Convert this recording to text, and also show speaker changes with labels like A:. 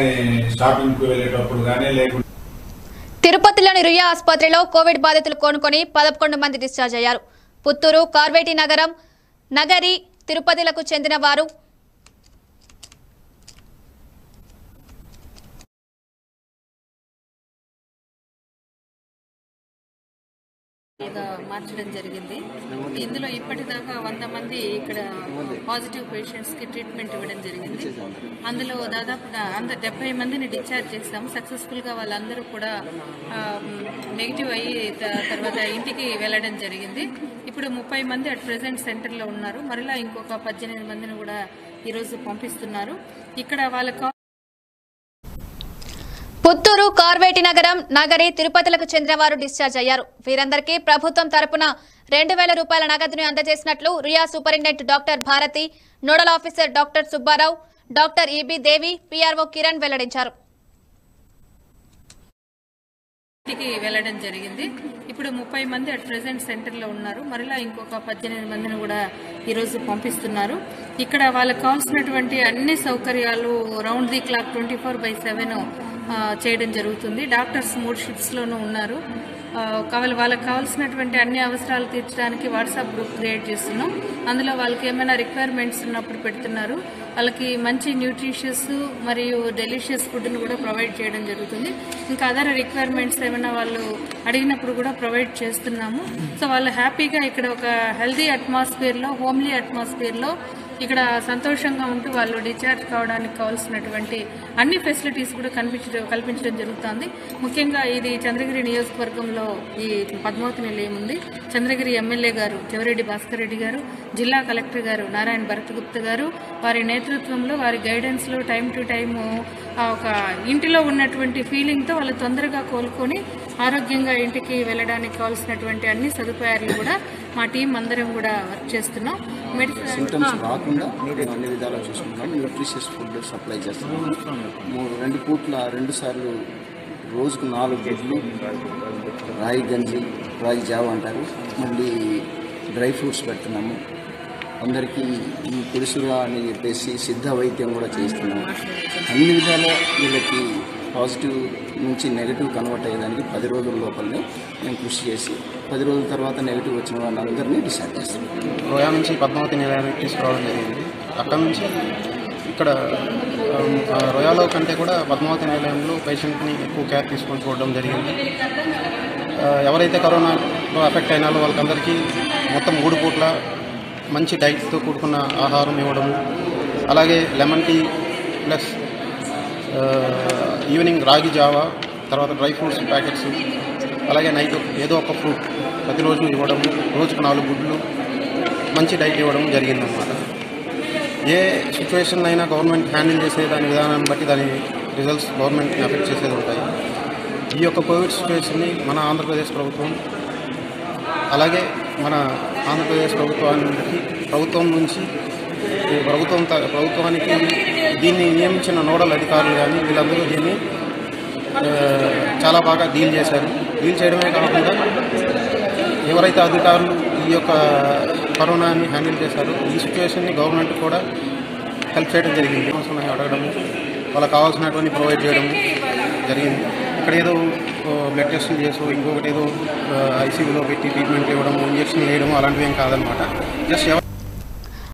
A: shopping కు వెళ్ళేటప్పుడు కానీ లేకుంటే
B: తిరుపతిలోని రుయా ఆసుపత్రిలో కోవిడ్ బాధితులు కోనుకొని పదకొండు మంది డిశ్చార్జ్ అయ్యారు పుత్తూరు కార్వేటి నగరం నగరి తిరుపతిలకు చెందిన వారు
C: మీద మార్చడం జరిగింది ఇందులో ఇప్పటిదాకా వంద మంది ఇక్కడ పాజిటివ్ పేషెంట్స్ కి ట్రీట్మెంట్ ఇవ్వడం జరిగింది అందులో దాదాపుగా అంద డెబ్బై మందిని డిశ్చార్జ్ చేస్తాం సక్సెస్ఫుల్ గా వాళ్ళందరూ కూడా నెగిటివ్ అయ్యి త- తర్వాత ఇంటికి వెళ్ళడం జరిగింది ఇప్పుడు ముప్పై మంది అట్ ప్రెసెంట్ సెంటర్ లో ఉన్నారు మరలా ఇంకొక పద్దెనిమిది మందిని కూడా ఈరోజు పంపిస్తున్నారు ఇక్కడ వాళ్ళకు
B: పుత్తూరు కార్వేటి నగరం నగరి తిరుపతిలకు చెందిన వారు డిశ్చార్జ్ అయ్యారు వీరందరికీ ప్రభుత్వం తరపున రెండు వేల రూపాయల నగదును అందజేసినట్లు రియా superintendent doctor Bharathi nodal officer doctor Subbarao doctor EB Devi PRO Kiran వెల్లడించారు
C: ఇంటికి వెళ్ళడం జరిగింది ఇప్పుడు ముప్పై మంది అట్ ప్రెసెంట్ సెంటర్ లో ఉన్నారు మరలా ఇంకొక పద్దెనిమిది మందిని కూడా ఈరోజు పంపిస్తున్నారు ఇక్కడ వాళ్ళకి కావాల్సినటువంటి అన్ని సౌకర్యాలు round the clock twenty four by seven చేయడం జరుగుతుంది డాక్టర్స్ మూడు షిఫ్ట్స్ లోనూ ఉన్నారు ఆ, కావాలి వాళ్ళకి కావాల్సినటువంటి అన్ని అవసరాలు తీర్చడానికి వాట్సాప్ గ్రూప్ క్రియేట్ చేస్తున్నాం అందులో వాళ్ళకి ఏమైనా రిక్వైర్మెంట్స్ ఉన్నప్పుడు పెడుతున్నారు వాళ్ళకి మంచి న్యూట్రిషియస్ మరియు డెలిషియస్ ఫుడ్ని కూడా ప్రొవైడ్ చేయడం జరుగుతుంది ఇంకా అదర్ రిక్వైర్మెంట్స్ ఏమైనా వాళ్ళు అడిగినప్పుడు కూడా ప్రొవైడ్ చేస్తున్నాము సో వాళ్ళు హ్యాపీగా ఇక్కడ ఒక హెల్దీ అట్మాస్ఫియర్లో హోమ్లీ అట్మాస్ఫియర్లో ఇక్కడ సంతోషంగా ఉంటూ వాళ్ళు డిశ్చార్జ్ కావడానికి కావాల్సినటువంటి అన్ని ఫెసిలిటీస్ కూడా కల్పించడం కల్పించడం జరుగుతుంది ముఖ్యంగా ఇది చంద్రగిరి నియోజకవర్గంలో ఈ పద్మావతి నిలయం ఉంది చంద్రగిరి ఎమ్మెల్యే గారు చెవిరెడ్డి భాస్కర్ రెడ్డి గారు జిల్లా కలెక్టర్ గారు నారాయణ భరత్ గుప్తా గారు వారి నేతృత్వంలో వారి గైడెన్స్ లో టైం టు టైం ఒక ఇంటిలో ఉన్నటువంటి ఫీలింగ్ తో వాళ్ళు తొందరగా కోలుకొని ఆరోగ్యంగా ఇంటికి వెళ్ళడానికి కావాల్సినటువంటి అన్ని సదుపాయాలు కూడా మా టీం అందరం కూడా వర్క్ చేస్తున్నాం
D: సింటమ్స్
C: మెడిసిన్
D: రాకుండా మేము అన్ని విధాలా చూసుకుంటాం న్యూట్రిషియస్ ఫుడ్ సప్లై చేస్తాం మూడు రెండు పూట్ల రెండు సార్లు రోజుకు నాలుగు గుడ్లు రాయి గంజి రాయి జావ అంటారు మళ్ళీ డ్రై ఫ్రూట్స్ పెడుతున్నాము అందరికీ ఈ పురుషుగా అని చెప్పేసి సిద్ధ వైద్యం కూడా చేస్తున్నాము అన్ని విధాలా వీళ్ళకి పాజిటివ్ నుంచి నెగిటివ్ కన్వర్ట్ అయ్యేదానికి పది రోజుల లోపలనే మేము కృషి చేసి పది రోజుల తర్వాత నెగిటివ్ వచ్చిన వాళ్ళందరినీ డిసైడ్ చేస్తాం
E: రోయా నుంచి పద్మావతి నిలయానికి తీసుకురావడం జరిగింది అక్కడ నుంచి ఇక్కడ ఆమ్, ఆ రోయాలో కంటే కూడా పద్మావతి నిలయంలో పేషెంట్ని ఎక్కువ కేర్ తీసుకొని చూడడం జరిగింది ఆ, ఎవరైతే కరోనాలో ఎఫెక్ట్ అయినారో వాళ్ళకందరికీ మొత్తం మూడు పూట్ల మంచి డైట్తో కూడుకున్న ఆహారం ఇవ్వడము అలాగే లెమన్ టీ ప్లస్ ఆ, ఈవినింగ్ రాగి జావా తర్వాత డ్రై ఫ్రూట్స్ ప్యాకెట్స్ అలాగే నైట్ ఏదో ఒక ఫ్రూట్ ప్రతిరోజు ఇవ్వడము రోజుకు నాలుగు గుడ్లు మంచి డైట్ ఇవ్వడం జరిగిందన్నమాట ఏ సిచ్యువేషన్ అయినా గవర్నమెంట్ హ్యాండిల్ చేసే దాని విధానాన్ని బట్టి దాని రిజల్ట్స్ గవర్నమెంట్ని అఫెక్ట్ చేసేది ఉంటాయి ఈ యొక్క కోవిడ్ సిచ్యువేషన్ని మన ఆంధ్రప్రదేశ్ ప్రభుత్వం అలాగే మన ఆంధ్రప్రదేశ్ ప్రభుత్వానికి ప్రభుత్వం నుంచి ఈ ప్రభుత్వం త- ప్రభుత్వానికి దీన్ని నియమించిన నోడల్ అధికారులు కానీ వీళ్ళందరూ దీన్ని ఆ, చాలా బాగా డీల్ చేశారు డీల్ చేయడమే కాకుండా ఎవరైతే అధికారులు ఈ యొక్క కరోనాని హ్యాండిల్ చేశారో ఈ సిచ్యువేషన్ని గవర్నమెంట్ కూడా హెల్ప్ చేయడం జరిగింది అవసరం అడగడము వాళ్ళకి కావాల్సినటువంటి ప్రొవైడ్ చేయడం జరిగింది ఇక్కడ ఏదో బ్లడ్ టెస్టులు చేసో ఇంకొకటి ఏదో ఐసీయూలో పెట్టి ట్రీట్మెంట్ ఇవ్వడము ఇంజక్షన్లు వేయడము అలాంటివి ఏం కాదనమాట జస్ట్